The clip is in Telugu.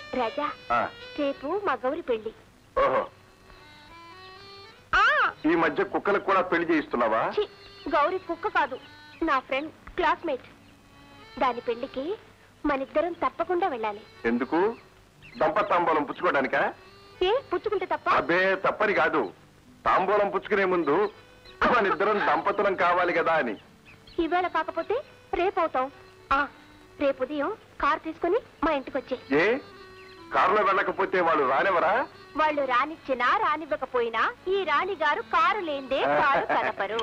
రాజా ఆ, రేపు మా గౌరి పెళ్లి ఓహో ఆ ఈ మధ్య కుక్కలకు కూడా పెళ్లి చేయిస్తున్నావా ఛీ, గౌరి కుక్క కాదు నా ఫ్రెండ్ క్లాస్మేట్ దాని పెళ్లికి మనిద్దరం తప్పకుండా వెళ్ళాలి ఎందుకు దంపతాంబూలం పుచ్చుకోవడానికా ఏ పుచ్చుకుంటే తప్ప అబ్బే తప్పని కాదు తాంబూలం పుచ్చుకునే ముందు మనిద్దరం దంపతులం కావాలి కదా అని ఈవేళ కాకపోతే రేపు అవుతాం ఆ రేపు ఉదయం కార్ తీసుకుని మా ఇంటికి వచ్చే ఏ కారులో వెళ్ళకపోతే వాళ్ళు రానివరా వాళ్ళు రానిచ్చినా రానివ్వకపోయినా ఈ రాణి గారు కారు లేందే కారు కలపరు